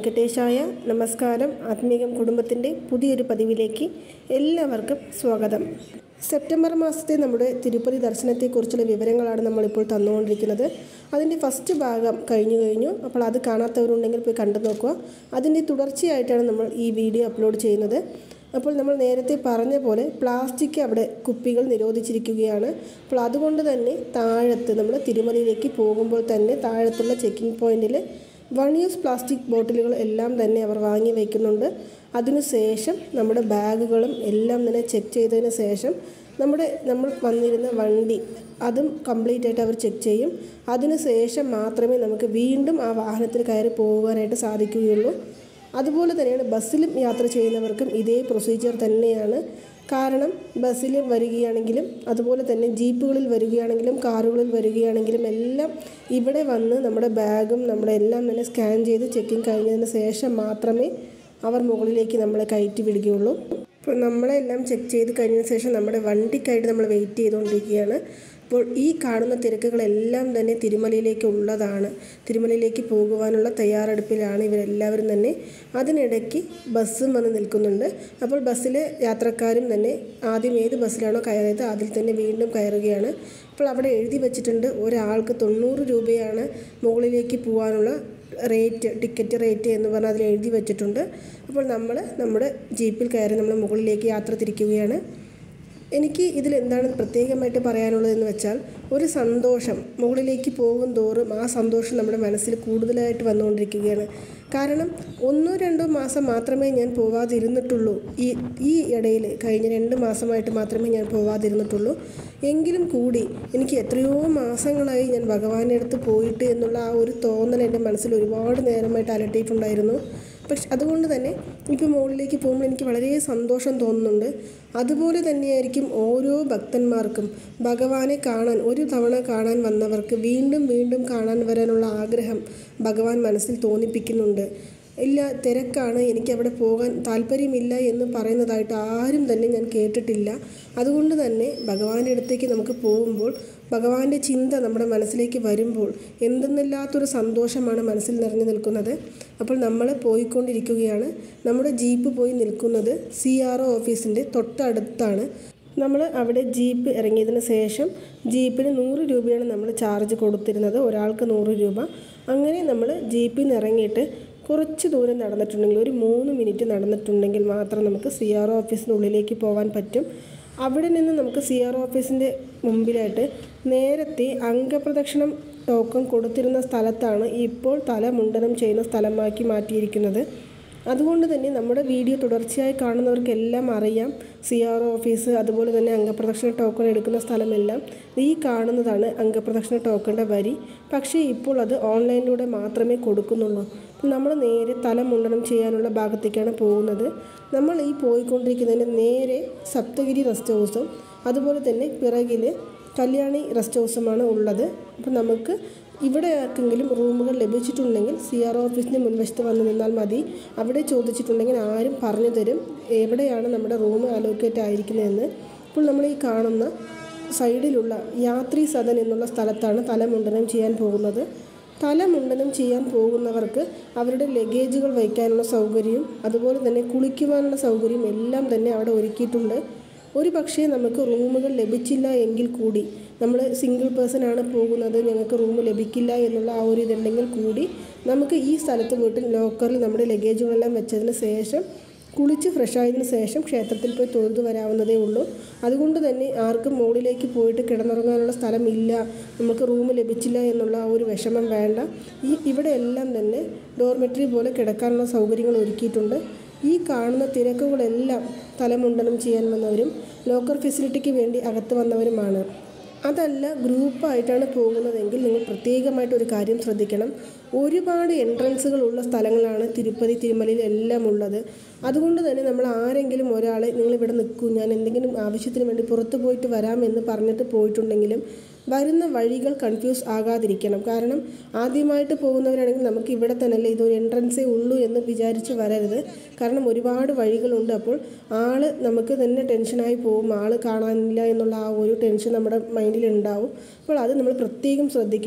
വെങ്കടേശായ നമസ്കാരം ആത്മീകം കുടുംബത്തിൻ്റെ പുതിയൊരു പതിവിലേക്ക് എല്ലാവർക്കും സ്വാഗതം സെപ്റ്റംബർ മാസത്തെ നമ്മുടെ തിരുപ്പതി ദർശനത്തെക്കുറിച്ചുള്ള വിവരങ്ങളാണ് നമ്മളിപ്പോൾ തന്നുകൊണ്ടിരിക്കുന്നത് അതിൻ്റെ ഫസ്റ്റ് ഭാഗം കഴിഞ്ഞു കഴിഞ്ഞു അപ്പോൾ അത് കാണാത്തവരുണ്ടെങ്കിൽ പോയി കണ്ടു നോക്കുക അതിൻ്റെ തുടർച്ചയായിട്ടാണ് നമ്മൾ ഈ വീഡിയോ അപ്ലോഡ് ചെയ്യുന്നത് അപ്പോൾ നമ്മൾ നേരത്തെ പറഞ്ഞ പോലെ പ്ലാസ്റ്റിക് അവിടെ കുപ്പികൾ നിരോധിച്ചിരിക്കുകയാണ് അപ്പോൾ അതുകൊണ്ട് തന്നെ താഴത്ത് നമ്മൾ തിരുമലയിലേക്ക് പോകുമ്പോൾ തന്നെ താഴത്തുള്ള ചെക്കിംഗ് പോയിന്റിൽ വൺ യൂസ് പ്ലാസ്റ്റിക് ബോട്ടിലുകൾ എല്ലാം തന്നെ അവർ വാങ്ങി വയ്ക്കുന്നുണ്ട് അതിനുശേഷം നമ്മുടെ ബാഗുകളും എല്ലാം തന്നെ ചെക്ക് ചെയ്തതിന് ശേഷം നമ്മുടെ നമ്മൾ വന്നിരുന്ന വണ്ടി അതും കംപ്ലീറ്റ് ആയിട്ട് അവർ ചെക്ക് ചെയ്യും അതിനുശേഷം മാത്രമേ നമുക്ക് വീണ്ടും ആ വാഹനത്തിൽ കയറി പോകുവാനായിട്ട് സാധിക്കുകയുള്ളൂ അതുപോലെ തന്നെയാണ് ബസ്സിലും യാത്ര ചെയ്യുന്നവർക്കും ഇതേ പ്രൊസീജിയർ തന്നെയാണ് കാരണം ബസ്സിൽ വരികയാണെങ്കിലും അതുപോലെ തന്നെ ജീപ്പുകളിൽ വരികയാണെങ്കിലും കാറുകളിൽ വരികയാണെങ്കിലും എല്ലാം ഇവിടെ വന്ന് നമ്മുടെ ബാഗും നമ്മുടെ എല്ലാം തന്നെ സ്കാൻ ചെയ്ത് ചെക്കിങ് കഴിഞ്ഞതിന് ശേഷം മാത്രമേ അവർ മുകളിലേക്ക് നമ്മളെ കയറ്റി വിടുകയുള്ളൂ അപ്പോൾ നമ്മളെല്ലാം ചെക്ക് ചെയ്ത് കഴിഞ്ഞതിന് ശേഷം നമ്മുടെ വണ്ടിക്കായിട്ട് നമ്മൾ വെയിറ്റ് ചെയ്തുകൊണ്ടിരിക്കുകയാണ് അപ്പോൾ ഈ കാണുന്ന തിരക്കുകളെല്ലാം തന്നെ തിരുമലയിലേക്ക് ഉള്ളതാണ് തിരുമലയിലേക്ക് പോകുവാനുള്ള തയ്യാറെടുപ്പിലാണ് ഇവരെല്ലാവരും തന്നെ അതിനിടയ്ക്ക് ബസ്സും വന്ന് നിൽക്കുന്നുണ്ട് അപ്പോൾ ബസ്സിലെ യാത്രക്കാരും തന്നെ ആദ്യം ഏത് ബസ്സിലാണോ കയറിയത് അതിൽ തന്നെ വീണ്ടും കയറുകയാണ് അപ്പോൾ അവിടെ എഴുതി വെച്ചിട്ടുണ്ട് ഒരാൾക്ക് തൊണ്ണൂറ് രൂപയാണ് മുകളിലേക്ക് പോകാനുള്ള റേറ്റ് ടിക്കറ്റ് റേറ്റ് എന്ന് പറഞ്ഞാൽ അതിൽ എഴുതി വെച്ചിട്ടുണ്ട് അപ്പോൾ നമ്മൾ നമ്മുടെ ജീപ്പിൽ കയറി നമ്മൾ മുകളിലേക്ക് യാത്ര തിരിക്കുകയാണ് എനിക്ക് ഇതിൽ എന്താണ് പ്രത്യേകമായിട്ട് പറയാനുള്ളതെന്ന് വെച്ചാൽ ഒരു സന്തോഷം മുകളിലേക്ക് പോകും തോറും ആ സന്തോഷം നമ്മുടെ മനസ്സിൽ കൂടുതലായിട്ട് വന്നുകൊണ്ടിരിക്കുകയാണ് കാരണം ഒന്നോ രണ്ടോ മാസം മാത്രമേ ഞാൻ പോവാതിരുന്നിട്ടുള്ളൂ ഈ ഈ ഇടയിൽ കഴിഞ്ഞ രണ്ട് മാസമായിട്ട് മാത്രമേ ഞാൻ പോവാതിരുന്നിട്ടുള്ളൂ എങ്കിലും കൂടി എനിക്ക് എത്രയോ മാസങ്ങളായി ഞാൻ ഭഗവാന്റെ അടുത്ത് പോയിട്ട് എന്നുള്ള ആ ഒരു തോന്നൽ എൻ്റെ മനസ്സിൽ ഒരുപാട് നേരമായിട്ട് അലട്ടിയിട്ടുണ്ടായിരുന്നു പക്ഷെ അതുകൊണ്ട് തന്നെ ഇപ്പോൾ മുകളിലേക്ക് പോകുമ്പോൾ എനിക്ക് വളരെ സന്തോഷം തോന്നുന്നുണ്ട് അതുപോലെ തന്നെയായിരിക്കും ഓരോ ഭക്തന്മാർക്കും ഭഗവാനെ കാണാൻ ഒരു തവണ കാണാൻ വന്നവർക്ക് വീണ്ടും വീണ്ടും കാണാൻ വരാനുള്ള ആഗ്രഹം ഭഗവാൻ മനസ്സിൽ തോന്നിപ്പിക്കുന്നുണ്ട് ഇല്ല തിരക്കാണ് എനിക്ക് അവിടെ പോകാൻ താല്പര്യമില്ല എന്ന് പറയുന്നതായിട്ട് ആരും തന്നെ ഞാൻ കേട്ടിട്ടില്ല അതുകൊണ്ട് തന്നെ ഭഗവാന്റെ അടുത്തേക്ക് നമുക്ക് പോകുമ്പോൾ ഭഗവാന്റെ ചിന്ത നമ്മുടെ മനസ്സിലേക്ക് വരുമ്പോൾ എന്തെന്നില്ലാത്തൊരു സന്തോഷമാണ് മനസ്സിൽ നിറഞ്ഞു നിൽക്കുന്നത് അപ്പോൾ നമ്മൾ പോയിക്കൊണ്ടിരിക്കുകയാണ് നമ്മുടെ ജീപ്പ് പോയി നിൽക്കുന്നത് സി ആർ ഒ ഓഫീസിൻ്റെ തൊട്ടടുത്താണ് നമ്മൾ അവിടെ ജീപ്പ് ഇറങ്ങിയതിന് ശേഷം ജീപ്പിന് നൂറ് രൂപയാണ് നമ്മൾ ചാർജ് കൊടുത്തിരുന്നത് ഒരാൾക്ക് നൂറ് രൂപ അങ്ങനെ നമ്മൾ ജീപ്പിൽ നിന്ന് ഇറങ്ങിയിട്ട് കുറച്ച് ദൂരം നടന്നിട്ടുണ്ടെങ്കിൽ ഒരു മൂന്ന് മിനിറ്റ് നടന്നിട്ടുണ്ടെങ്കിൽ മാത്രം നമുക്ക് സി ആർ ഒ ഓഫീസിനുള്ളിലേക്ക് പോകാൻ പറ്റും അവിടെ നിന്ന് നമുക്ക് സി ആർ ഒ ഓഫീസിൻ്റെ മുമ്പിലായിട്ട് നേരത്തെ അംഗപ്രദക്ഷിണം ടോക്കൺ കൊടുത്തിരുന്ന സ്ഥലത്താണ് ഇപ്പോൾ തല മുണ്ടനം ചെയ്യുന്ന സ്ഥലമാക്കി മാറ്റിയിരിക്കുന്നത് അതുകൊണ്ട് തന്നെ നമ്മുടെ വീഡിയോ തുടർച്ചയായി കാണുന്നവർക്കെല്ലാം അറിയാം സി ആർ ഒ ഓഫീസ് അതുപോലെ തന്നെ അംഗപ്രദക്ഷിണ ടോക്കൺ എടുക്കുന്ന സ്ഥലമെല്ലാം ഈ കാണുന്നതാണ് അംഗപ്രദക്ഷിണ ടോക്കണിൻ്റെ വരി പക്ഷേ ഇപ്പോൾ അത് ഓൺലൈനിലൂടെ മാത്രമേ കൊടുക്കുന്നുള്ളൂ നമ്മൾ നേരെ തല മുണ്ടനം ചെയ്യാനുള്ള ഭാഗത്തേക്കാണ് പോകുന്നത് നമ്മൾ ഈ പോയിക്കൊണ്ടിരിക്കുന്നതിന് നേരെ സപ്തഗിരി റെസ്റ്റ് ഹൗസും അതുപോലെ തന്നെ പിറകിൽ കല്യാണി റെസ്റ്റ് ഹൗസുമാണ് ഉള്ളത് അപ്പോൾ നമുക്ക് ഇവിടെ ആർക്കെങ്കിലും റൂമുകൾ ലഭിച്ചിട്ടുണ്ടെങ്കിൽ സി ആർ ഓഫീസിൻ്റെ മുൻവശത്ത് വന്ന് നിന്നാൽ മതി അവിടെ ചോദിച്ചിട്ടുണ്ടെങ്കിൽ ആരും പറഞ്ഞു തരും എവിടെയാണ് നമ്മുടെ റൂം അലോക്കേറ്റ് ആയിരിക്കുന്നതെന്ന് ഇപ്പോൾ നമ്മൾ ഈ കാണുന്ന സൈഡിലുള്ള യാത്രി സദൻ എന്നുള്ള സ്ഥലത്താണ് തലമുണ്ടനം ചെയ്യാൻ പോകുന്നത് തലമുണ്ടനം ചെയ്യാൻ പോകുന്നവർക്ക് അവരുടെ ലഗേജുകൾ വയ്ക്കാനുള്ള സൗകര്യവും അതുപോലെ തന്നെ കുളിക്കുവാനുള്ള സൗകര്യം എല്ലാം തന്നെ അവിടെ ഒരുക്കിയിട്ടുണ്ട് ഒരു പക്ഷേ നമുക്ക് റൂമുകൾ ലഭിച്ചില്ല എങ്കിൽ കൂടി നമ്മൾ സിംഗിൾ പേഴ്സൺ ആണ് പോകുന്നത് ഞങ്ങൾക്ക് റൂം ലഭിക്കില്ല എന്നുള്ള ആ ഒരു ഇതുണ്ടെങ്കിൽ കൂടി നമുക്ക് ഈ സ്ഥലത്ത് പോയിട്ട് ലോക്കറിൽ നമ്മുടെ ലഗേജുകളെല്ലാം വെച്ചതിന് ശേഷം കുളിച്ച് ഫ്രഷ് ആയതിനു ശേഷം ക്ഷേത്രത്തിൽ പോയി തൊഴുതു വരാവുന്നതേ ഉള്ളൂ അതുകൊണ്ട് തന്നെ ആർക്കും മുകളിലേക്ക് പോയിട്ട് കിടന്നുറങ്ങാനുള്ള സ്ഥലമില്ല നമുക്ക് റൂം ലഭിച്ചില്ല എന്നുള്ള ആ ഒരു വിഷമം വേണ്ട ഈ ഇവിടെ എല്ലാം തന്നെ ഡോർമെട്രി പോലെ കിടക്കാനുള്ള സൗകര്യങ്ങൾ ഒരുക്കിയിട്ടുണ്ട് ഈ കാണുന്ന തിരക്കുകളെല്ലാം തലമുണ്ടനം ചെയ്യാൻ വന്നവരും ലോക്കർ ഫെസിലിറ്റിക്ക് വേണ്ടി അകത്ത് വന്നവരുമാണ് അതല്ല ഗ്രൂപ്പായിട്ടാണ് പോകുന്നതെങ്കിൽ നിങ്ങൾ പ്രത്യേകമായിട്ട് ഒരു കാര്യം ശ്രദ്ധിക്കണം ഒരുപാട് എൻട്രൻസുകൾ ഉള്ള സ്ഥലങ്ങളാണ് തിരുപ്പതി തിരുമലയിൽ എല്ലാം ഉള്ളത് അതുകൊണ്ട് തന്നെ നമ്മൾ ആരെങ്കിലും ഒരാളെ നിങ്ങൾ ഇവിടെ നിൽക്കൂ ഞാൻ എന്തെങ്കിലും ആവശ്യത്തിന് വേണ്ടി പുറത്ത് പോയിട്ട് വരാമെന്ന് പറഞ്ഞിട്ട് പോയിട്ടുണ്ടെങ്കിലും വരുന്ന വഴികൾ കൺഫ്യൂസ് ആകാതിരിക്കണം കാരണം ആദ്യമായിട്ട് പോകുന്നവരാണെങ്കിൽ നമുക്ക് ഇവിടെ തന്നെയല്ലേ ഇതൊരു എൻട്രൻസേ ഉള്ളൂ എന്ന് വിചാരിച്ച് വരരുത് കാരണം ഒരുപാട് വഴികളുണ്ട് അപ്പോൾ ആള് നമുക്ക് തന്നെ ടെൻഷനായി പോകും ആള് കാണാനില്ല എന്നുള്ള ആ ഒരു ടെൻഷൻ നമ്മുടെ മൈൻഡിൽ ഉണ്ടാവും അപ്പോൾ അത് നമ്മൾ പ്രത്യേകം ശ്രദ്ധിക്കണം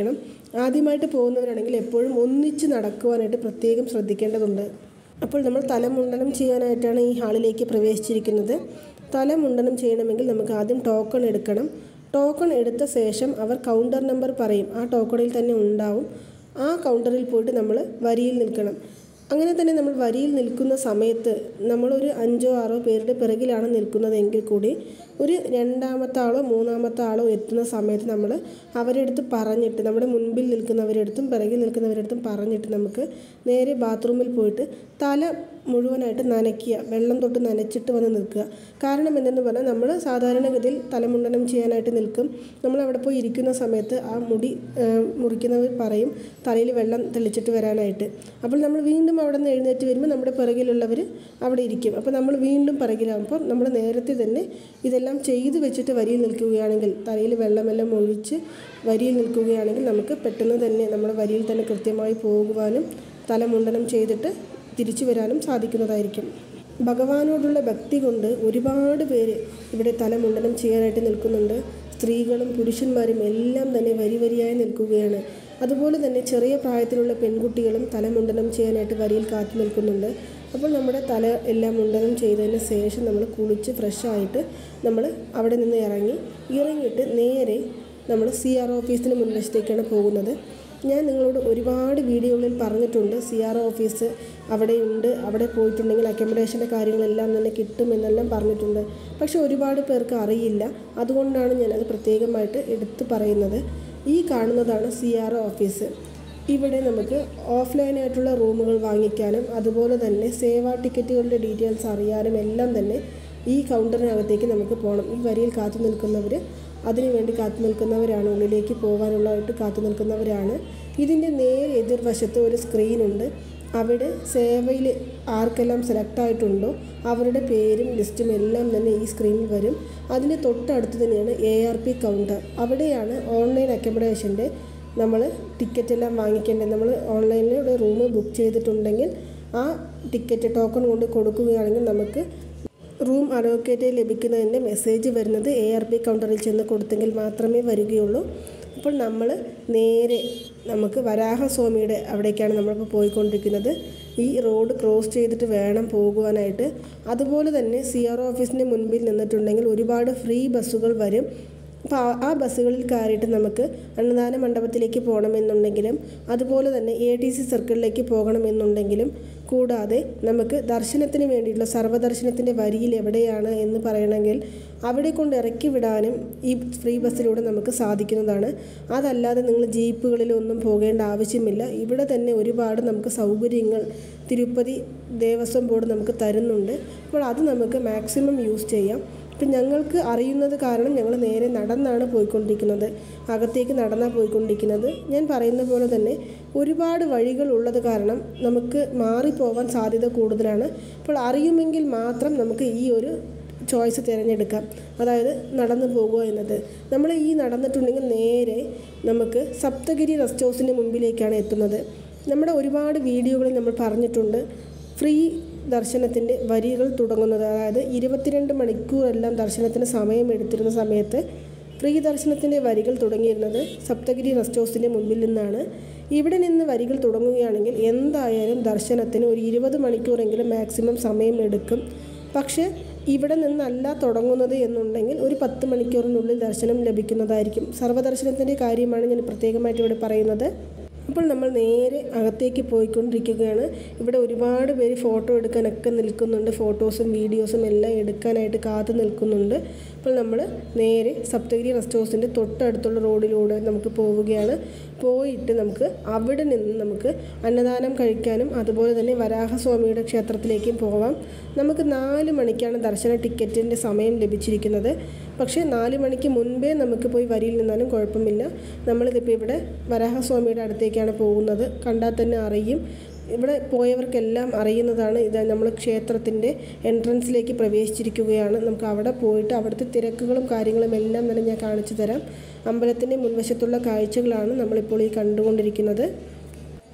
ആദ്യമായിട്ട് പോകുന്നവരാണെങ്കിൽ എപ്പോഴും ഒന്നിച്ച് നടക്കുവാനായിട്ട് പ്രത്യേകം ശ്രദ്ധിക്കേണ്ടതുണ്ട് അപ്പോൾ നമ്മൾ തലമുണ്ടനം ചെയ്യാനായിട്ടാണ് ഈ ഹാളിലേക്ക് പ്രവേശിച്ചിരിക്കുന്നത് തലമുണ്ടനം ചെയ്യണമെങ്കിൽ നമുക്ക് ആദ്യം ടോക്കൺ എടുക്കണം ടോക്കൺ എടുത്ത ശേഷം അവർ കൗണ്ടർ നമ്പർ പറയും ആ ടോക്കണിൽ തന്നെ ഉണ്ടാവും ആ കൗണ്ടറിൽ പോയിട്ട് നമ്മൾ വരിയിൽ നിൽക്കണം അങ്ങനെ തന്നെ നമ്മൾ വരിയിൽ നിൽക്കുന്ന സമയത്ത് നമ്മളൊരു അഞ്ചോ ആറോ പേരുടെ പിറകിലാണ് നിൽക്കുന്നതെങ്കിൽ കൂടി ഒരു രണ്ടാമത്തെ ആളോ മൂന്നാമത്തെ ആളോ എത്തുന്ന സമയത്ത് നമ്മൾ അവരുടെ അടുത്ത് പറഞ്ഞിട്ട് നമ്മുടെ മുൻപിൽ നിൽക്കുന്നവരുടെ അടുത്തും പിറകിൽ നിൽക്കുന്നവരുടെ അടുത്തും പറഞ്ഞിട്ട് നമുക്ക് നേരെ ബാത്റൂമിൽ പോയിട്ട് തല മുഴുവനായിട്ട് നനയ്ക്കുക വെള്ളം തൊട്ട് നനച്ചിട്ട് വന്ന് നിൽക്കുക കാരണം എന്തെന്ന് പറഞ്ഞാൽ നമ്മൾ സാധാരണഗതിയിൽ തലമുണ്ടനം ചെയ്യാനായിട്ട് നിൽക്കും നമ്മൾ അവിടെ പോയി ഇരിക്കുന്ന സമയത്ത് ആ മുടി ആ, മുറിക്കുന്നവർ പറയും തലയിൽ വെള്ളം തെളിച്ചിട്ട് വരാനായിട്ട് അപ്പോൾ നമ്മൾ വീണ്ടും അവിടെ നിന്ന് എഴുന്നേറ്റ് വരുമ്പോൾ നമ്മുടെ പിറകിലുള്ളവർ അവിടെ ഇരിക്കും അപ്പോൾ നമ്മൾ വീണ്ടും പിറകിലാകുമ്പോൾ നമ്മൾ നേരത്തെ തന്നെ ഇതെല്ലാം ചെയ്തു വെച്ചിട്ട് വരിയിൽ നിൽക്കുകയാണെങ്കിൽ തലയിൽ വെള്ളമെല്ലാം ഒഴിച്ച് വരിയിൽ നിൽക്കുകയാണെങ്കിൽ നമുക്ക് പെട്ടെന്ന് തന്നെ നമ്മുടെ വരിയിൽ തന്നെ കൃത്യമായി പോകുവാനും തലമുണ്ടനം ചെയ്തിട്ട് തിരിച്ചു വരാനും സാധിക്കുന്നതായിരിക്കും ഭഗവാനോടുള്ള ഭക്തി കൊണ്ട് ഒരുപാട് പേര് ഇവിടെ തലമുണ്ടനം ചെയ്യാനായിട്ട് നിൽക്കുന്നുണ്ട് സ്ത്രീകളും പുരുഷന്മാരും എല്ലാം തന്നെ വരി വരിയായി നിൽക്കുകയാണ് അതുപോലെ തന്നെ ചെറിയ പ്രായത്തിലുള്ള പെൺകുട്ടികളും തലമുണ്ടനം ചെയ്യാനായിട്ട് വരിയിൽ കാത്തു നിൽക്കുന്നുണ്ട് അപ്പോൾ നമ്മുടെ തല എല്ലാം മുണ്ടനം ചെയ്തതിന് ശേഷം നമ്മൾ കുളിച്ച് ഫ്രഷായിട്ട് നമ്മൾ അവിടെ നിന്ന് ഇറങ്ങി ഇറങ്ങിയിട്ട് നേരെ നമ്മൾ സി ആർ ഓഫീസിന് മുൻവശത്തേക്കാണ് പോകുന്നത് ഞാൻ നിങ്ങളോട് ഒരുപാട് വീഡിയോകളിൽ പറഞ്ഞിട്ടുണ്ട് സി ആർ ഓഫീസ് അവിടെയുണ്ട് അവിടെ പോയിട്ടുണ്ടെങ്കിൽ അക്കോമഡേഷൻ്റെ കാര്യങ്ങളെല്ലാം തന്നെ കിട്ടുമെന്നെല്ലാം പറഞ്ഞിട്ടുണ്ട് പക്ഷേ ഒരുപാട് പേർക്ക് അറിയില്ല അതുകൊണ്ടാണ് ഞാനത് പ്രത്യേകമായിട്ട് എടുത്തു പറയുന്നത് ഈ കാണുന്നതാണ് സി ആർ ഓഫീസ് ഇവിടെ നമുക്ക് ഓഫ്ലൈനായിട്ടുള്ള റൂമുകൾ വാങ്ങിക്കാനും അതുപോലെ തന്നെ സേവാ ടിക്കറ്റുകളുടെ ഡീറ്റെയിൽസ് അറിയാനും എല്ലാം തന്നെ ഈ കൗണ്ടറിനകത്തേക്ക് നമുക്ക് പോകണം ഈ വരിയിൽ കാത്തു നിൽക്കുന്നവർ അതിനുവേണ്ടി കാത്തു നിൽക്കുന്നവരാണ് ഉള്ളിലേക്ക് പോകാനുള്ളതായിട്ട് കാത്തു നിൽക്കുന്നവരാണ് ഇതിൻ്റെ നേരെ എതിർവശത്ത് ഒരു സ്ക്രീനുണ്ട് അവിടെ സേവയിൽ ആർക്കെല്ലാം സെലക്ട് ആയിട്ടുണ്ടോ അവരുടെ പേരും ലിസ്റ്റും എല്ലാം തന്നെ ഈ സ്ക്രീനിൽ വരും അതിന് തൊട്ടടുത്ത് തന്നെയാണ് എ ആർ പി കൗണ്ടർ അവിടെയാണ് ഓൺലൈൻ അക്കോമഡേഷൻ്റെ നമ്മൾ ടിക്കറ്റ് എല്ലാം വാങ്ങിക്കേണ്ടത് നമ്മൾ ഓൺലൈനിൽ ഒരു റൂം ബുക്ക് ചെയ്തിട്ടുണ്ടെങ്കിൽ ആ ടിക്കറ്റ് ടോക്കൺ കൊണ്ട് കൊടുക്കുകയാണെങ്കിൽ നമുക്ക് റൂം അലോക്കേറ്റ് ലഭിക്കുന്നതിൻ്റെ മെസ്സേജ് വരുന്നത് എ ആർ പി കൗണ്ടറിൽ ചെന്ന് കൊടുത്തെങ്കിൽ മാത്രമേ വരികയുള്ളൂ അപ്പോൾ നമ്മൾ നേരെ നമുക്ക് വരാഹസ്വാമിയുടെ അവിടേക്കാണ് നമ്മളിപ്പോൾ പോയിക്കൊണ്ടിരിക്കുന്നത് ഈ റോഡ് ക്രോസ് ചെയ്തിട്ട് വേണം പോകുവാനായിട്ട് അതുപോലെ തന്നെ സി ആർ ഓഫീസിൻ്റെ മുൻപിൽ നിന്നിട്ടുണ്ടെങ്കിൽ ഒരുപാട് ഫ്രീ ബസ്സുകൾ വരും അപ്പോൾ ആ- ആ ബസ്സുകളിൽ കയറിയിട്ട് നമുക്ക് അന്നദാന മണ്ഡപത്തിലേക്ക് പോകണമെന്നുണ്ടെങ്കിലും അതുപോലെ തന്നെ എ ടി സി സർക്കിളിലേക്ക് പോകണമെന്നുണ്ടെങ്കിലും കൂടാതെ നമുക്ക് ദർശനത്തിന് വേണ്ടിയിട്ടുള്ള സർവ്വദർശനത്തിൻ്റെ വരിയിൽ എവിടെയാണ് എന്ന് പറയണമെങ്കിൽ അവിടെ കൊണ്ട് ഇറക്കി വിടാനും ഈ ഫ്രീ ബസ്സിലൂടെ നമുക്ക് സാധിക്കുന്നതാണ് അതല്ലാതെ നിങ്ങൾ ജീപ്പുകളിലൊന്നും പോകേണ്ട ആവശ്യമില്ല ഇവിടെ തന്നെ ഒരുപാട് നമുക്ക് സൗകര്യങ്ങൾ തിരുപ്പതി ദേവസ്വം ബോർഡ് നമുക്ക് തരുന്നുണ്ട് അപ്പോൾ അത് നമുക്ക് മാക്സിമം യൂസ് ചെയ്യാം ഇപ്പം ഞങ്ങൾക്ക് അറിയുന്നത് കാരണം ഞങ്ങൾ നേരെ നടന്നാണ് പോയിക്കൊണ്ടിരിക്കുന്നത് അകത്തേക്ക് നടന്നാണ് പോയിക്കൊണ്ടിരിക്കുന്നത് ഞാൻ പറയുന്ന പോലെ തന്നെ ഒരുപാട് വഴികൾ ഉള്ളത് കാരണം നമുക്ക് മാറിപ്പോകാൻ സാധ്യത കൂടുതലാണ് അപ്പോൾ അറിയുമെങ്കിൽ മാത്രം നമുക്ക് ഈ ഒരു ചോയ്സ് തിരഞ്ഞെടുക്കാം അതായത് നടന്നു പോകുക എന്നത് നമ്മൾ ഈ നടന്നിട്ടുണ്ടെങ്കിൽ നേരെ നമുക്ക് സപ്തഗിരി റെസ്റ്റ് ഹൗസിൻ്റെ മുമ്പിലേക്കാണ് എത്തുന്നത് നമ്മുടെ ഒരുപാട് വീഡിയോകളിൽ നമ്മൾ പറഞ്ഞിട്ടുണ്ട് ഫ്രീ ദർശനത്തിൻ്റെ വരികൾ തുടങ്ങുന്നത് അതായത് ഇരുപത്തിരണ്ട് മണിക്കൂറെല്ലാം ദർശനത്തിന് സമയം എടുത്തിരുന്ന സമയത്ത് ഫ്രീ ദർശനത്തിൻ്റെ വരികൾ തുടങ്ങിയിരുന്നത് സപ്തഗിരി റെസ്റ്റ് ഹൗസിൻ്റെ മുമ്പിൽ നിന്നാണ് ഇവിടെ നിന്ന് വരികൾ തുടങ്ങുകയാണെങ്കിൽ എന്തായാലും ദർശനത്തിന് ഒരു ഇരുപത് മണിക്കൂറെങ്കിലും മാക്സിമം സമയം എടുക്കും പക്ഷേ ഇവിടെ നിന്നല്ല തുടങ്ങുന്നത് എന്നുണ്ടെങ്കിൽ ഒരു പത്ത് മണിക്കൂറിനുള്ളിൽ ദർശനം ലഭിക്കുന്നതായിരിക്കും സർവ്വദർശനത്തിൻ്റെ കാര്യമാണ് ഞാൻ പ്രത്യേകമായിട്ട് ഇവിടെ പറയുന്നത് അപ്പോൾ നമ്മൾ നേരെ അകത്തേക്ക് പോയിക്കൊണ്ടിരിക്കുകയാണ് ഇവിടെ ഒരുപാട് പേര് ഫോട്ടോ എടുക്കാനൊക്കെ നിൽക്കുന്നുണ്ട് ഫോട്ടോസും വീഡിയോസും എല്ലാം എടുക്കാനായിട്ട് കാത്തു നിൽക്കുന്നുണ്ട് അപ്പോൾ നമ്മൾ നേരെ സപ്തഗിരി റെസ്റ്റ് ഹൗസിൻ്റെ തൊട്ടടുത്തുള്ള റോഡിലൂടെ നമുക്ക് പോവുകയാണ് പോയിട്ട് നമുക്ക് അവിടെ നിന്ന് നമുക്ക് അന്നദാനം കഴിക്കാനും അതുപോലെ തന്നെ വരാഹസ്വാമിയുടെ ക്ഷേത്രത്തിലേക്കും പോവാം നമുക്ക് നാല് മണിക്കാണ് ദർശന ടിക്കറ്റിൻ്റെ സമയം ലഭിച്ചിരിക്കുന്നത് പക്ഷേ നാല് മണിക്ക് മുൻപേ നമുക്ക് പോയി വരിയിൽ നിന്നാലും കുഴപ്പമില്ല നമ്മളിതിപ്പോൾ ഇവിടെ വരാഹസ്വാമിയുടെ അടുത്തേക്കാണ് പോകുന്നത് കണ്ടാൽ തന്നെ അറിയും ഇവിടെ പോയവർക്കെല്ലാം അറിയുന്നതാണ് ഇത് നമ്മൾ ക്ഷേത്രത്തിൻ്റെ എൻട്രൻസിലേക്ക് പ്രവേശിച്ചിരിക്കുകയാണ് നമുക്ക് അവിടെ പോയിട്ട് അവിടുത്തെ തിരക്കുകളും കാര്യങ്ങളും എല്ലാം തന്നെ ഞാൻ കാണിച്ചു തരാം അമ്പലത്തിൻ്റെ മുൻവശത്തുള്ള കാഴ്ചകളാണ് നമ്മളിപ്പോൾ ഈ കണ്ടുകൊണ്ടിരിക്കുന്നത്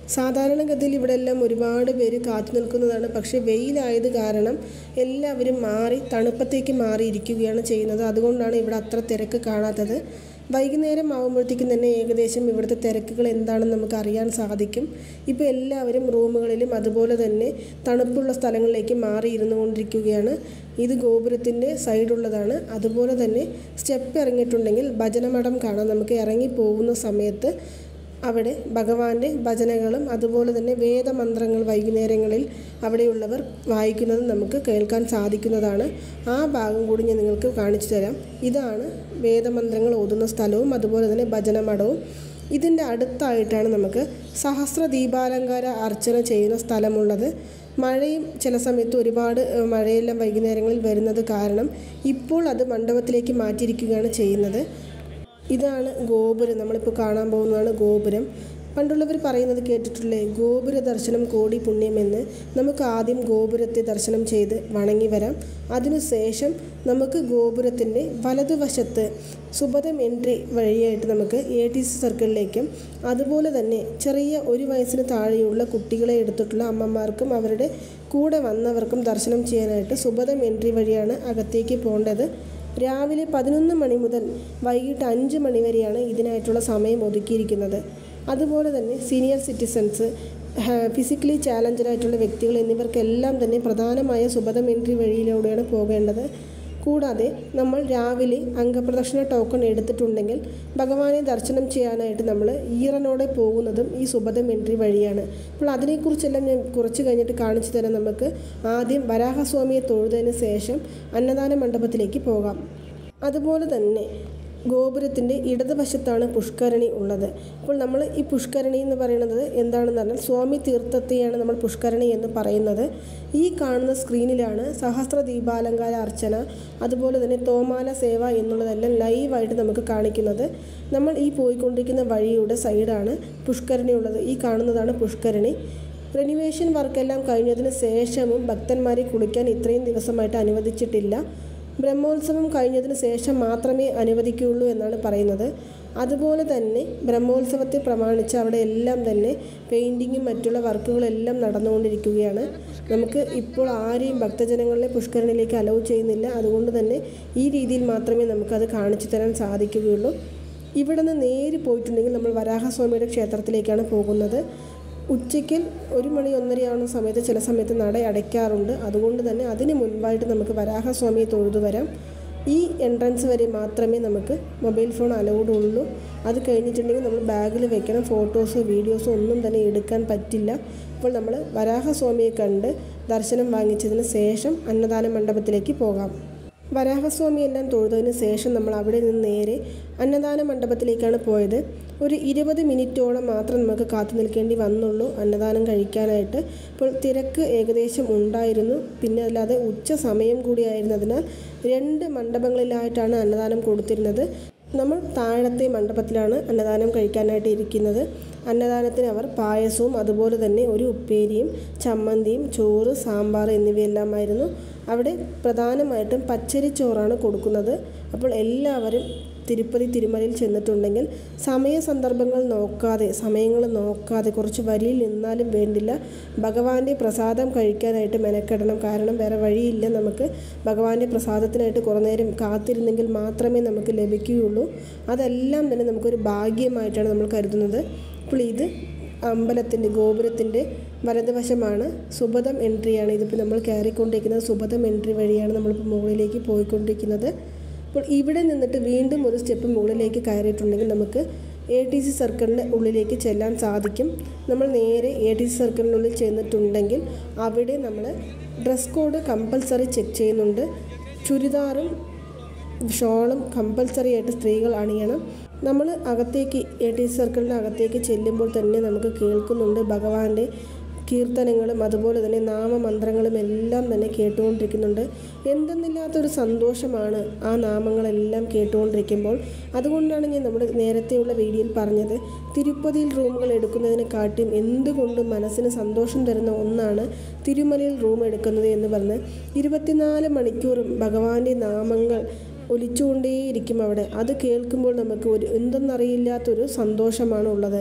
സാധാരണഗതിയിൽ ഇവിടെ എല്ലാം ഒരുപാട് പേര് കാത്തു നിൽക്കുന്നതാണ് പക്ഷേ വെയിലായത് കാരണം എല്ലാവരും മാറി തണുപ്പത്തേക്ക് മാറിയിരിക്കുകയാണ് ചെയ്യുന്നത് അതുകൊണ്ടാണ് ഇവിടെ അത്ര തിരക്ക് കാണാത്തത് വൈകുന്നേരം ആകുമ്പോഴത്തേക്കും തന്നെ ഏകദേശം ഇവിടുത്തെ തിരക്കുകൾ എന്താണെന്ന് നമുക്ക് അറിയാൻ സാധിക്കും ഇപ്പോൾ എല്ലാവരും റൂമുകളിലും അതുപോലെ തന്നെ തണുപ്പുള്ള സ്ഥലങ്ങളിലേക്ക് മാറിയിരുന്നു കൊണ്ടിരിക്കുകയാണ് ഇത് ഗോപുരത്തിൻ്റെ സൈഡുള്ളതാണ് അതുപോലെ തന്നെ സ്റ്റെപ്പ് ഇറങ്ങിയിട്ടുണ്ടെങ്കിൽ ഭജനമഠം കാണാം നമുക്ക് ഇറങ്ങി പോകുന്ന സമയത്ത് അവിടെ ഭഗവാന്റെ ഭജനകളും അതുപോലെ തന്നെ വേദമന്ത്രങ്ങൾ വൈകുന്നേരങ്ങളിൽ അവിടെയുള്ളവർ വായിക്കുന്നത് നമുക്ക് കേൾക്കാൻ സാധിക്കുന്നതാണ് ആ ഭാഗം കൂടി ഞാൻ നിങ്ങൾക്ക് കാണിച്ചു തരാം ഇതാണ് വേദമന്ത്രങ്ങൾ ഓതുന്ന സ്ഥലവും അതുപോലെ തന്നെ ഭജനമഠവും ഇതിൻ്റെ അടുത്തായിട്ടാണ് നമുക്ക് സഹസ്ര ദീപാലങ്കാര അർച്ചന ചെയ്യുന്ന സ്ഥലമുള്ളത് മഴയും ചില സമയത്ത് ഒരുപാട് ഏഹ്, മഴയെല്ലാം വൈകുന്നേരങ്ങളിൽ വരുന്നത് കാരണം ഇപ്പോൾ അത് മണ്ഡപത്തിലേക്ക് മാറ്റിയിരിക്കുകയാണ് ചെയ്യുന്നത് ഇതാണ് ഗോപുരം നമ്മളിപ്പോൾ കാണാൻ പോകുന്നതാണ് ഗോപുരം പണ്ടുള്ളവർ പറയുന്നത് കേട്ടിട്ടില്ലേ ഗോപുര ദർശനം കോടി പുണ്യമെന്ന് നമുക്ക് ആദ്യം ഗോപുരത്തെ ദർശനം ചെയ്ത് വണങ്ങി വരാം അതിനുശേഷം നമുക്ക് ഗോപുരത്തിൻ്റെ വലതുവശത്ത് സുഭദം എൻട്രി വഴിയായിട്ട് നമുക്ക് എ ടി സി സർക്കിളിലേക്കും അതുപോലെ തന്നെ ചെറിയ ഒരു വയസ്സിന് താഴെയുള്ള കുട്ടികളെ എടുത്തിട്ടുള്ള അമ്മമാർക്കും അവരുടെ കൂടെ വന്നവർക്കും ദർശനം ചെയ്യാനായിട്ട് സുഭദം എൻട്രി വഴിയാണ് അകത്തേക്ക് പോകേണ്ടത് രാവിലെ പതിനൊന്ന് മണി മുതൽ വൈകിട്ട് അഞ്ച് മണി വരെയാണ് ഇതിനായിട്ടുള്ള സമയം ഒതുക്കിയിരിക്കുന്നത് അതുപോലെ തന്നെ സീനിയർ സിറ്റിസൺസ് ഫിസിക്കലി ചാലഞ്ചറായിട്ടുള്ള വ്യക്തികൾ എന്നിവർക്കെല്ലാം തന്നെ പ്രധാനമായ സുഭദം എൻട്രി വഴിയിലൂടെയാണ് പോകേണ്ടത് കൂടാതെ നമ്മൾ രാവിലെ അംഗപ്രദക്ഷിണ ടോക്കൺ എടുത്തിട്ടുണ്ടെങ്കിൽ ഭഗവാനെ ദർശനം ചെയ്യാനായിട്ട് നമ്മൾ ഈറനോടെ പോകുന്നതും ഈ സുഭദം എൻട്രി വഴിയാണ് അപ്പോൾ അതിനെക്കുറിച്ചെല്ലാം ഞാൻ കുറച്ച് കഴിഞ്ഞിട്ട് കാണിച്ചു തരാം നമുക്ക് ആദ്യം വരാഹസ്വാമിയെ തൊഴുതതിന് ശേഷം അന്നദാന മണ്ഡപത്തിലേക്ക് പോകാം അതുപോലെ തന്നെ ഗോപുരത്തിൻ്റെ ഇടതുവശത്താണ് പുഷ്കരണി ഉള്ളത് അപ്പോൾ നമ്മൾ ഈ പുഷ്കരണി എന്ന് പറയുന്നത് എന്താണെന്ന് പറഞ്ഞാൽ സ്വാമി തീർത്ഥത്തെയാണ് നമ്മൾ പുഷ്കരണി എന്ന് പറയുന്നത് ഈ കാണുന്ന സ്ക്രീനിലാണ് സഹസ്ര ദീപാലങ്കാര അർച്ചന അതുപോലെ തന്നെ തോമാല സേവ എന്നുള്ളതെല്ലാം ലൈവായിട്ട് നമുക്ക് കാണിക്കുന്നത് നമ്മൾ ഈ പോയിക്കൊണ്ടിരിക്കുന്ന വഴിയുടെ സൈഡാണ് പുഷ്കരണി ഉള്ളത് ഈ കാണുന്നതാണ് പുഷ്കരണി റെനിവേഷൻ വർക്കെല്ലാം കഴിഞ്ഞതിന് ശേഷവും ഭക്തന്മാരെ കുളിക്കാൻ ഇത്രയും ദിവസമായിട്ട് അനുവദിച്ചിട്ടില്ല ബ്രഹ്മോത്സവം കഴിഞ്ഞതിന് ശേഷം മാത്രമേ അനുവദിക്കുകയുള്ളൂ എന്നാണ് പറയുന്നത് അതുപോലെ തന്നെ ബ്രഹ്മോത്സവത്തെ പ്രമാണിച്ച് അവിടെ എല്ലാം തന്നെ പെയിൻറ്റിങ്ങും മറ്റുള്ള വർക്കുകളെല്ലാം നടന്നുകൊണ്ടിരിക്കുകയാണ് നമുക്ക് ഇപ്പോൾ ആരെയും ഭക്തജനങ്ങളെ പുഷ്കരണിയിലേക്ക് അലൗ ചെയ്യുന്നില്ല അതുകൊണ്ട് തന്നെ ഈ രീതിയിൽ മാത്രമേ നമുക്കത് കാണിച്ചു തരാൻ സാധിക്കുകയുള്ളൂ ഇവിടെ നിന്ന് നേരി പോയിട്ടുണ്ടെങ്കിൽ നമ്മൾ വരാഹസ്വാമിയുടെ ക്ഷേത്രത്തിലേക്കാണ് പോകുന്നത് ഉച്ചയ്ക്ക് ഒരു മണി ഒന്നരയാവുന്ന സമയത്ത് ചില സമയത്ത് നട അടയ്ക്കാറുണ്ട് അതുകൊണ്ട് തന്നെ അതിന് മുൻപായിട്ട് നമുക്ക് വരാഹസ്വാമിയെ തൊഴുതു വരാം ഈ എൻട്രൻസ് വരെ മാത്രമേ നമുക്ക് മൊബൈൽ ഫോൺ അലൗഡ് ഉള്ളൂ അത് കഴിഞ്ഞിട്ടുണ്ടെങ്കിൽ നമ്മൾ ബാഗിൽ വെക്കണം ഫോട്ടോസോ വീഡിയോസോ ഒന്നും തന്നെ എടുക്കാൻ പറ്റില്ല അപ്പോൾ നമ്മൾ വരാഹസ്വാമിയെ കണ്ട് ദർശനം വാങ്ങിച്ചതിന് ശേഷം അന്നദാന മണ്ഡപത്തിലേക്ക് പോകാം വരാഹസ്വാമി എല്ലാം തൊഴുതതിന് ശേഷം നമ്മൾ അവിടെ നിന്ന് നേരെ അന്നദാന മണ്ഡപത്തിലേക്കാണ് പോയത് ഒരു ഇരുപത് മിനിറ്റോളം മാത്രം നമുക്ക് കാത്തു നിൽക്കേണ്ടി വന്നുള്ളൂ അന്നദാനം കഴിക്കാനായിട്ട് ഇപ്പോൾ തിരക്ക് ഏകദേശം ഉണ്ടായിരുന്നു പിന്നെ അല്ലാതെ ഉച്ച സമയം കൂടിയായിരുന്നതിനാൽ രണ്ട് മണ്ഡപങ്ങളിലായിട്ടാണ് അന്നദാനം കൊടുത്തിരുന്നത് നമ്മൾ താഴത്തെ മണ്ഡപത്തിലാണ് അന്നദാനം കഴിക്കാനായിട്ട് ഇരിക്കുന്നത് അന്നദാനത്തിന് അവർ പായസവും അതുപോലെ തന്നെ ഒരു ഉപ്പേരിയും ചമ്മന്തിയും ചോറ് സാമ്പാർ എന്നിവയെല്ലാമായിരുന്നു അവിടെ പ്രധാനമായിട്ടും പച്ചരിച്ചോറാണ് കൊടുക്കുന്നത് അപ്പോൾ എല്ലാവരും തിരുപ്പതി തിരുമലയിൽ ചെന്നിട്ടുണ്ടെങ്കിൽ സമയ സന്ദർഭങ്ങൾ നോക്കാതെ സമയങ്ങൾ നോക്കാതെ കുറച്ച് വരിയിൽ നിന്നാലും വേണ്ടില്ല ഭഗവാന്റെ പ്രസാദം കഴിക്കാനായിട്ട് മെനക്കെടണം കാരണം വേറെ വഴിയില്ല നമുക്ക് ഭഗവാന്റെ പ്രസാദത്തിനായിട്ട് കുറേ നേരം കാത്തിരുന്നെങ്കിൽ മാത്രമേ നമുക്ക് ലഭിക്കുകയുള്ളൂ അതെല്ലാം തന്നെ നമുക്കൊരു ഭാഗ്യമായിട്ടാണ് നമ്മൾ കരുതുന്നത് അപ്പോൾ ഇത് അമ്പലത്തിൻ്റെ ഗോപുരത്തിൻ്റെ വലതുവശമാണ് സുഭദം എൻട്രിയാണ് ഇതിപ്പോൾ നമ്മൾ കയറിക്കൊണ്ടിരിക്കുന്നത് സുഭദം എൻട്രി വഴിയാണ് നമ്മളിപ്പോൾ മുകളിലേക്ക് പോയിക്കൊണ്ടിരിക്കുന്നത് അപ്പോൾ ഇവിടെ നിന്നിട്ട് വീണ്ടും ഒരു സ്റ്റെപ്പ് മുകളിലേക്ക് കയറിയിട്ടുണ്ടെങ്കിൽ നമുക്ക് എ ടി സി സർക്കിളിൻ്റെ ഉള്ളിലേക്ക് ചെല്ലാൻ സാധിക്കും നമ്മൾ നേരെ എ ടി സി സർക്കിളിനുള്ളിൽ ചെന്നിട്ടുണ്ടെങ്കിൽ അവിടെ നമ്മൾ ഡ്രസ് കോഡ് കമ്പൽസറി ചെക്ക് ചെയ്യുന്നുണ്ട് ചുരിദാറും ഷോളും കമ്പൽസറി ആയിട്ട് സ്ത്രീകൾ അണിയണം നമ്മൾ അകത്തേക്ക് എ ടി സർക്കിളിൻ്റെ അകത്തേക്ക് ചെല്ലുമ്പോൾ തന്നെ നമുക്ക് കേൾക്കുന്നുണ്ട് ഭഗവാന്റെ കീർത്തനങ്ങളും അതുപോലെ തന്നെ നാമമന്ത്രങ്ങളും എല്ലാം തന്നെ കേട്ടുകൊണ്ടിരിക്കുന്നുണ്ട് എന്തെന്നില്ലാത്തൊരു സന്തോഷമാണ് ആ നാമങ്ങളെല്ലാം കേട്ടുകൊണ്ടിരിക്കുമ്പോൾ അതുകൊണ്ടാണ് ഞാൻ നമ്മുടെ നേരത്തെയുള്ള വീഡിയോയിൽ പറഞ്ഞത് തിരുപ്പതിയിൽ റൂമുകൾ എടുക്കുന്നതിനെക്കാട്ടിയും എന്തുകൊണ്ടും മനസ്സിന് സന്തോഷം തരുന്ന ഒന്നാണ് തിരുമലയിൽ റൂം എടുക്കുന്നത് എന്ന് പറഞ്ഞ് ഇരുപത്തിനാല് മണിക്കൂറും ഭഗവാന്റെ നാമങ്ങൾ ഒലിച്ചുകൊണ്ടേയിരിക്കും അവിടെ അത് കേൾക്കുമ്പോൾ നമുക്ക് ഒരു എന്തെന്നറിയില്ലാത്തൊരു സന്തോഷമാണ് ഉള്ളത്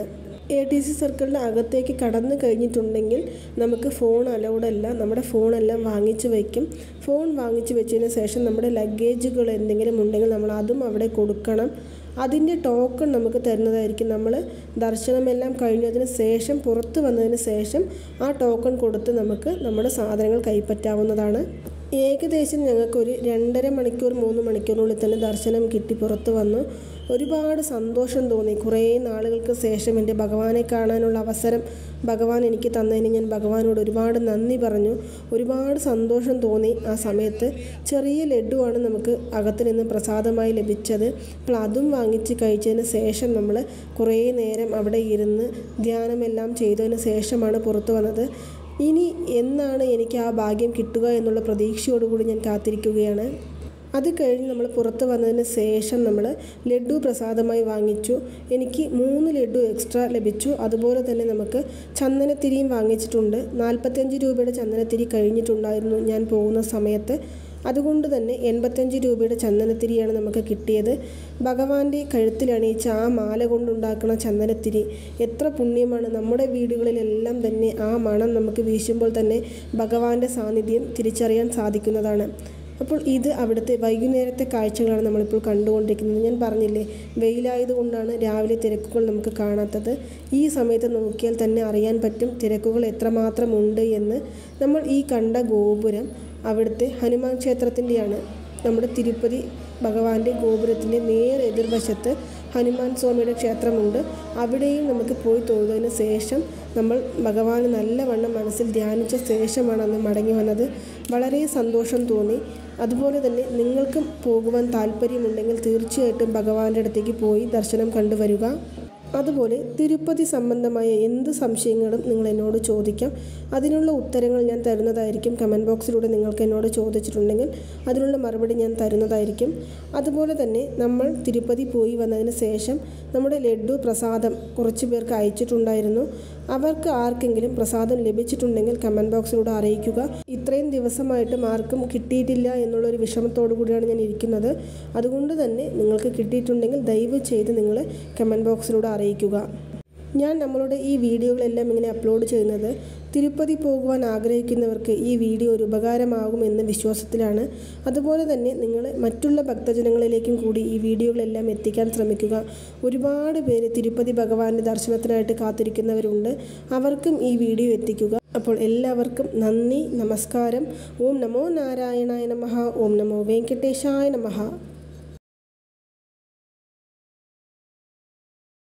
എ ടി സി സർക്കിളിൻ്റെ അകത്തേക്ക് കടന്നു കഴിഞ്ഞിട്ടുണ്ടെങ്കിൽ നമുക്ക് ഫോൺ അലൗഡ് അല്ല നമ്മുടെ ഫോണെല്ലാം വാങ്ങിച്ച് വയ്ക്കും ഫോൺ വാങ്ങിച്ച് വെച്ചതിന് ശേഷം നമ്മുടെ ലഗേജുകൾ എന്തെങ്കിലും ഉണ്ടെങ്കിൽ നമ്മൾ അതും അവിടെ കൊടുക്കണം അതിൻ്റെ ടോക്കൺ നമുക്ക് തരുന്നതായിരിക്കും നമ്മൾ ദർശനമെല്ലാം കഴിഞ്ഞതിന് ശേഷം പുറത്ത് വന്നതിന് ശേഷം ആ ടോക്കൺ കൊടുത്ത് നമുക്ക് നമ്മുടെ സാധനങ്ങൾ കൈപ്പറ്റാവുന്നതാണ് ഏകദേശം ഞങ്ങൾക്കൊരു രണ്ടര മണിക്കൂർ മൂന്ന് മണിക്കൂറിനുള്ളിൽ തന്നെ ദർശനം കിട്ടി പുറത്ത് വന്നു ഒരുപാട് സന്തോഷം തോന്നി കുറേ നാളുകൾക്ക് ശേഷം എൻ്റെ ഭഗവാനെ കാണാനുള്ള അവസരം ഭഗവാൻ എനിക്ക് തന്നതിന് ഞാൻ ഭഗവാനോട് ഒരുപാട് നന്ദി പറഞ്ഞു ഒരുപാട് സന്തോഷം തോന്നി ആ സമയത്ത് ചെറിയ ലഡുവാണ് നമുക്ക് അകത്ത് നിന്ന് പ്രസാദമായി ലഭിച്ചത് അപ്പോൾ അതും വാങ്ങിച്ച് കഴിച്ചതിന് ശേഷം നമ്മൾ കുറേ നേരം അവിടെ ഇരുന്ന് ധ്യാനമെല്ലാം ചെയ്തതിന് ശേഷമാണ് പുറത്തു വന്നത് ഇനി എന്നാണ് എനിക്ക് ആ ഭാഗ്യം കിട്ടുക എന്നുള്ള പ്രതീക്ഷയോടുകൂടി ഞാൻ കാത്തിരിക്കുകയാണ് അത് കഴിഞ്ഞ് നമ്മൾ പുറത്ത് വന്നതിന് ശേഷം നമ്മൾ ലഡു പ്രസാദമായി വാങ്ങിച്ചു എനിക്ക് മൂന്ന് ലഡു എക്സ്ട്രാ ലഭിച്ചു അതുപോലെ തന്നെ നമുക്ക് ചന്ദനത്തിരിയും വാങ്ങിച്ചിട്ടുണ്ട് നാൽപ്പത്തഞ്ച് രൂപയുടെ ചന്ദനത്തിരി കഴിഞ്ഞിട്ടുണ്ടായിരുന്നു ഞാൻ പോകുന്ന സമയത്ത് അതുകൊണ്ട് തന്നെ എൺപത്തഞ്ച് രൂപയുടെ ചന്ദനത്തിരിയാണ് നമുക്ക് കിട്ടിയത് ഭഗവാന്റെ കഴുത്തിലണിയിച്ച ആ മാല കൊണ്ടുണ്ടാക്കുന്ന ചന്ദനത്തിരി എത്ര പുണ്യമാണ് നമ്മുടെ വീടുകളിലെല്ലാം തന്നെ ആ മണം നമുക്ക് വീശുമ്പോൾ തന്നെ ഭഗവാന്റെ സാന്നിധ്യം തിരിച്ചറിയാൻ സാധിക്കുന്നതാണ് അപ്പോൾ ഇത് അവിടുത്തെ വൈകുന്നേരത്തെ കാഴ്ചകളാണ് നമ്മളിപ്പോൾ കണ്ടുകൊണ്ടിരിക്കുന്നത് ഞാൻ പറഞ്ഞില്ലേ വെയിലായതുകൊണ്ടാണ് രാവിലെ തിരക്കുകൾ നമുക്ക് കാണാത്തത് ഈ സമയത്ത് നോക്കിയാൽ തന്നെ അറിയാൻ പറ്റും തിരക്കുകൾ എത്രമാത്രം ഉണ്ട് എന്ന് നമ്മൾ ഈ കണ്ട ഗോപുരം അവിടുത്തെ ഹനുമാൻ ക്ഷേത്രത്തിൻ്റെയാണ് നമ്മുടെ തിരുപ്പതി ഭഗവാന്റെ ഗോപുരത്തിൻ്റെ നേർ എതിർവശത്ത് ഹനുമാൻ സ്വാമിയുടെ ക്ഷേത്രമുണ്ട് അവിടെയും നമുക്ക് പോയി തൊഴുതതിന് ശേഷം നമ്മൾ ഭഗവാനെ നല്ലവണ്ണം മനസ്സിൽ ധ്യാനിച്ച ശേഷമാണ് അന്ന് മടങ്ങി വന്നത് വളരെ സന്തോഷം തോന്നി അതുപോലെ തന്നെ നിങ്ങൾക്കും പോകുവാൻ താല്പര്യമുണ്ടെങ്കിൽ തീർച്ചയായിട്ടും ഭഗവാന്റെ അടുത്തേക്ക് പോയി ദർശനം കണ്ടുവരിക അതുപോലെ തിരുപ്പതി സംബന്ധമായ എന്ത് സംശയങ്ങളും നിങ്ങൾ എന്നോട് ചോദിക്കാം അതിനുള്ള ഉത്തരങ്ങൾ ഞാൻ തരുന്നതായിരിക്കും കമൻറ്റ് ബോക്സിലൂടെ നിങ്ങൾക്ക് എന്നോട് ചോദിച്ചിട്ടുണ്ടെങ്കിൽ അതിനുള്ള മറുപടി ഞാൻ തരുന്നതായിരിക്കും അതുപോലെ തന്നെ നമ്മൾ തിരുപ്പതി പോയി വന്നതിന് ശേഷം നമ്മുടെ ലഡു പ്രസാദം കുറച്ച് പേർക്ക് അയച്ചിട്ടുണ്ടായിരുന്നു അവർക്ക് ആർക്കെങ്കിലും പ്രസാദം ലഭിച്ചിട്ടുണ്ടെങ്കിൽ കമൻറ്റ് ബോക്സിലൂടെ അറിയിക്കുക ഇത്രയും ദിവസമായിട്ടും ആർക്കും കിട്ടിയിട്ടില്ല എന്നുള്ളൊരു വിഷമത്തോടു കൂടിയാണ് ഞാൻ ഇരിക്കുന്നത് അതുകൊണ്ട് തന്നെ നിങ്ങൾക്ക് കിട്ടിയിട്ടുണ്ടെങ്കിൽ ദയവ് ചെയ്ത് നിങ്ങൾ കമൻറ്റ് ബോക്സിലൂടെ അറിയിക്കുക ഞാൻ നമ്മളുടെ ഈ വീഡിയോകളെല്ലാം ഇങ്ങനെ അപ്ലോഡ് ചെയ്യുന്നത് തിരുപ്പതി പോകുവാൻ ആഗ്രഹിക്കുന്നവർക്ക് ഈ വീഡിയോ ഒരു ഉപകാരമാകുമെന്ന വിശ്വാസത്തിലാണ് അതുപോലെ തന്നെ നിങ്ങൾ മറ്റുള്ള ഭക്തജനങ്ങളിലേക്കും കൂടി ഈ വീഡിയോകളെല്ലാം എത്തിക്കാൻ ശ്രമിക്കുക ഒരുപാട് പേര് തിരുപ്പതി ഭഗവാന്റെ ദർശനത്തിനായിട്ട് കാത്തിരിക്കുന്നവരുണ്ട് അവർക്കും ഈ വീഡിയോ എത്തിക്കുക അപ്പോൾ എല്ലാവർക്കും നന്ദി നമസ്കാരം ഓം നമോ നാരായണായ നമഃ ഓം നമോ വെങ്കടേശായ നമഃ